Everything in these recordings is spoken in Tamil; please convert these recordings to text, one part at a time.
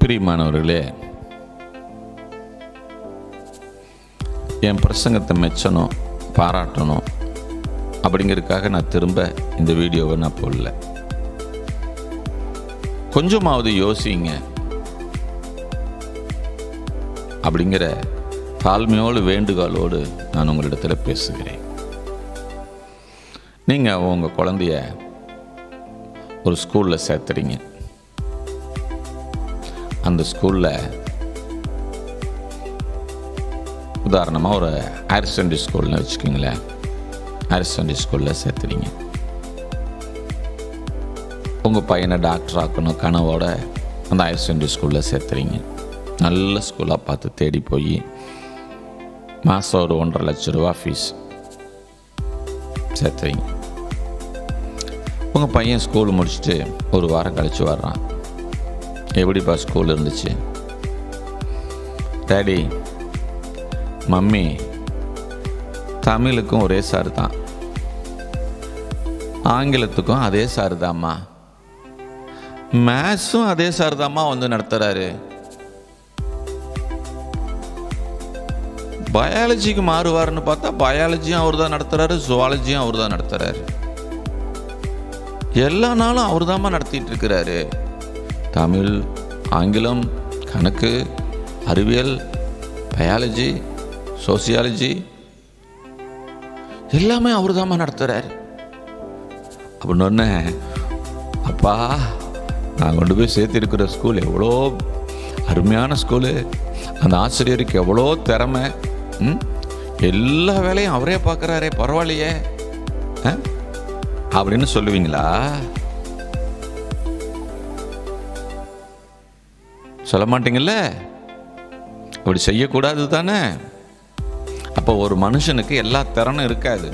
பிரியமானவர்களே என் பிரசங்கத்தை மெச்சணும் பாராட்டணும் அப்படிங்கிறதுக்காக நான் திரும்ப இந்த வீடியோவை நான் போடல கொஞ்சமாவது யோசிங்க அப்படிங்கிற தாழ்மையோடு வேண்டுகோளோடு நான் உங்களிடத்தில் பேசுகிறேன் நீங்கள் உங்கள் குழந்தைய ஒரு ஸ்கூலில் சேர்த்துறீங்க அந்த ஸ்கூலில் உதாரணமாக ஒரு ஹையர் செகண்டரி ஸ்கூல்னு வச்சுக்கோங்களேன் ஹையர் செகண்டரி ஸ்கூலில் சேர்த்துறீங்க உங்கள் பையனை டாக்டர் ஆக்கணும் கனவோட அந்த ஹையர் செகண்டரி ஸ்கூலில் சேர்த்துறீங்க நல்ல ஸ்கூலாக பார்த்து தேடி போய் மாதம் ஒரு ஒன்றரை லட்ச ரூபா ஃபீஸ் சேர்த்துறீங்க உங்கள் பையன் ஸ்கூல் முடிச்சுட்டு ஒரு வாரம் கழித்து வர்றான் எப்படிப்பா ஸ்கூல் இருந்துச்சு டேடி மம்மி தமிழுக்கும் ஒரே சார் தான் ஆங்கிலத்துக்கும் அதே சார் தாம்மா மேத்ஸும் அதே சார் தாம்மா வந்து நடத்துகிறாரு பயாலஜிக்கு மாறுவார்னு பார்த்தா பயாலஜியும் அவர் தான் நடத்துகிறாரு ஜுவாலஜியும் அவர் தான் நடத்துகிறாரு எல்லா நாளும் அவர் தாம்மா நடத்திட்டு இருக்கிறாரு தமிழ் ஆங்கிலம் கணக்கு அறிவியல் பயாலஜி சோசியாலஜி எல்லாமே அவர் தாம்மா நடத்துகிறார் அப்படின்னு ஒன்று அப்பா நான் கொண்டு போய் சேர்த்திருக்கிற ஸ்கூல் எவ்வளோ அருமையான ஸ்கூலு அந்த ஆசிரியருக்கு எவ்வளோ திறமை ம்? எல்லா வேலையும் அவரே பார்க்குறாரே பரவாயில்லையே ஆ? அப்படின்னு சொல்லுவீங்களா சொல்ல மாட்டீங்கல்ல அப்படி செய்யக்கூடாது தானே அப்போ ஒரு மனுஷனுக்கு எல்லா திறனும் இருக்காது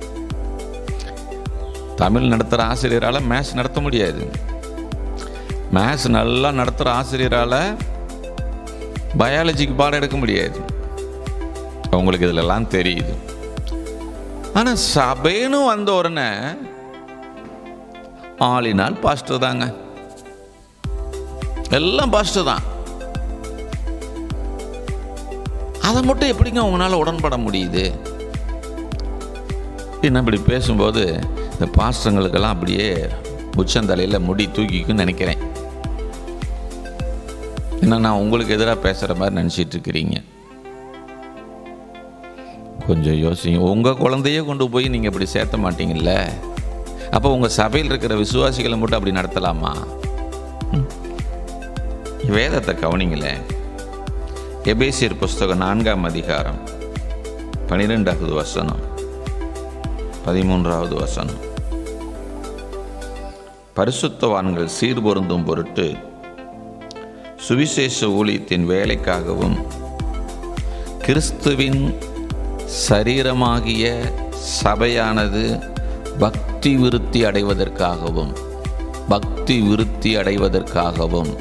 தமிழ் நடத்துகிற ஆசிரியரால் மேத்ஸ் நடத்த முடியாது மேத்ஸ் நல்லா நடத்துகிற ஆசிரியரால் பயாலஜிக்கு பாடம் எடுக்க முடியாது உங்களுக்கு இதிலெல்லாம் தெரியுது ஆனால் சபைன்னு வந்த உடனே ஆளினால் பாஸ்டர் தாங்க எல்லாம் பாஸ்டர் தான் அதை மட்டும் எப்படிங்க உங்களால் உடன்பட முடியுது என்ன இப்படி பேசும்போது இந்த பாஸ்டங்களுக்கெல்லாம் அப்படியே உச்சந்தலையில் முடி தூக்கிக்குன்னு நினைக்கிறேன் ஏன்னா நான் உங்களுக்கு எதிராக பேசுகிற மாதிரி நினச்சிட்டு இருக்கிறீங்க கொஞ்சம் யோசிங்க உங்கள் குழந்தையே கொண்டு போய் நீங்கள் இப்படி சேர்த்த மாட்டீங்கல்ல அப்போ உங்கள் சபையில் இருக்கிற விசுவாசிகளை மட்டும் அப்படி நடத்தலாமா ம். வேதத்தை கவனிங்களேன் எபேசியர் புஸ்தகம் நான்காம் அதிகாரம் பனிரெண்டாவது வசனம் பதிமூன்றாவது வசனம் பரிசுத்தவான்கள் சீர்பொருந்தும் பொருட்டு சுவிசேஷ ஊழியத்தின் வேலைக்காகவும் கிறிஸ்துவின் சரீரமாகிய சபையானது பக்தி விருத்தி அடைவதற்காகவும் பக்தி விருத்தி அடைவதற்காகவும்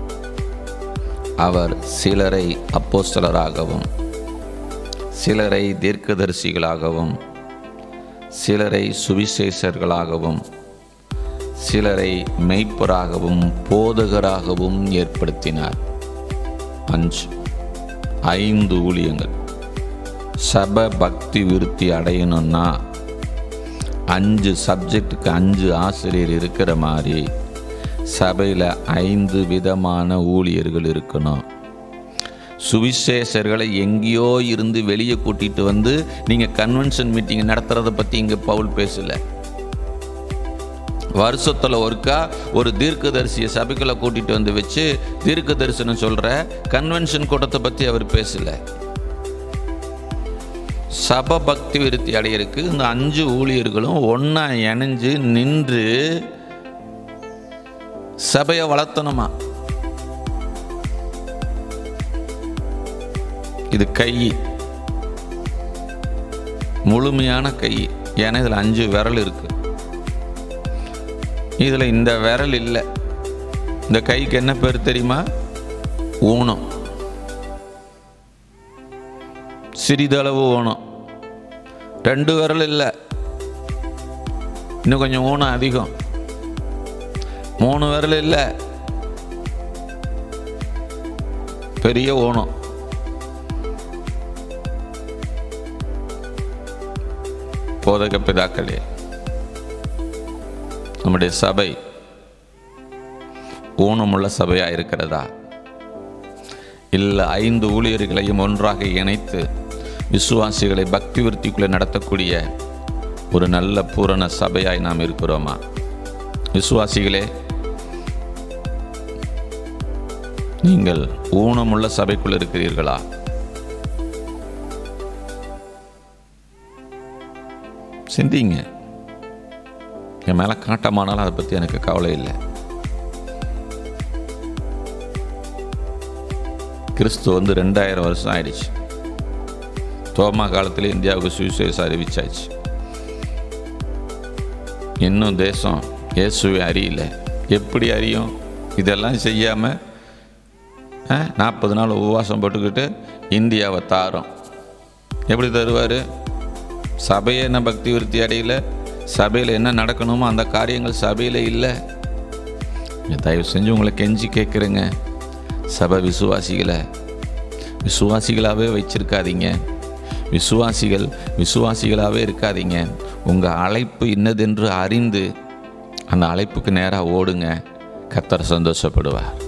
அவர் சிலரை அப்போஸ்தலராகவும் சிலரை தீர்க்கதரிசிகளாகவும் சிலரை சுவிசேஷர்களாகவும் சிலரை மெய்ப்பராகவும் போதகராகவும் ஏற்படுத்தினார் அஞ்சு ஐந்து ஊழியங்கள் சபை பக்தி விருத்தி அடையணும்னா அஞ்சு சப்ஜெக்டுக்கு அஞ்சு ஆசிரியர் இருக்கிற மாதிரி சபையில் ஐந்து விதமான ஊழியர்கள் இருக்கணும் சுவிசேஷர்களை எங்கேயோ இருந்து வெளியே கூட்டிட்டு வந்து நீங்கள் கன்வென்ஷன் மீட்டிங் நடத்துறதை பற்றி இங்கே பவுல் பேசல வருஷத்தில் ஒருக்கா ஒரு தீர்க்கதரிசியை சபைக்குள்ள கூட்டிட்டு வந்து வச்சு தீர்க்க தரிசனம் சொல்கிற கன்வென்ஷன் கூட்டத்தை பற்றி அவர் பேசல சப பக்தி விருத்தி அடையிறதுக்கு இந்த அஞ்சு ஊழியர்களும் ஒன்றா இணைஞ்சு நின்று சபையை வளர்த்தணுமா இது கை முழுமையான கை ஏன்னா இதில் அஞ்சு விரல் இருக்கு இதில் இந்த விரல் இல்லை இந்த கைக்கு என்ன பேர் தெரியுமா ஊனம் சிறிதளவு ஊனம் ரெண்டு விரல் இல்லை இன்னும் கொஞ்சம் ஊனம் அதிகம் மூணு விரல் இல்லை பெரிய ஓணம் போதக பிதாக்களே நம்முடைய சபை ஊனமுள்ள சபையாக இருக்கிறதா இல்லை ஐந்து ஊழியர்களையும் ஒன்றாக இணைத்து விசுவாசிகளை பக்தி விருத்திக்குள்ளே நடத்தக்கூடிய ஒரு நல்ல பூரண சபையாய் நாம் இருக்கிறோமா விசுவாசிகளே நீங்கள் ஊனமுள்ள சபைக்குள் இருக்கிறீர்களா சிந்திங்க என் மேலே காட்டமானாலும் அதை பற்றி எனக்கு கவலை இல்லை கிறிஸ்து வந்து ரெண்டாயிரம் வருஷம் ஆயிடுச்சு தோமா காலத்தில் இந்தியாவுக்கு சுவிசேஷம் அறிவிச்சாச்சு இன்னும் தேசம் இயேசுவை அறியல எப்படி அறியும் இதெல்லாம் செய்யாமல் நாற்பது நாள் உபவாசம் போட்டுக்கிட்டு இந்தியாவை தாரோம் எப்படி தருவார் சபையை என்ன பக்தி விருத்தி அடையல சபையில் என்ன நடக்கணுமோ அந்த காரியங்கள் சபையில் இல்லை தயவு செஞ்சு உங்களை கெஞ்சி கேட்குறேங்க சபை விசுவாசிகளை விசுவாசிகளாகவே வச்சிருக்காதீங்க விசுவாசிகள் விசுவாசிகளாகவே இருக்காதீங்க உங்கள் அழைப்பு இன்னதென்று அறிந்து அந்த அழைப்புக்கு நேராக ஓடுங்க கத்தர் சந்தோஷப்படுவார்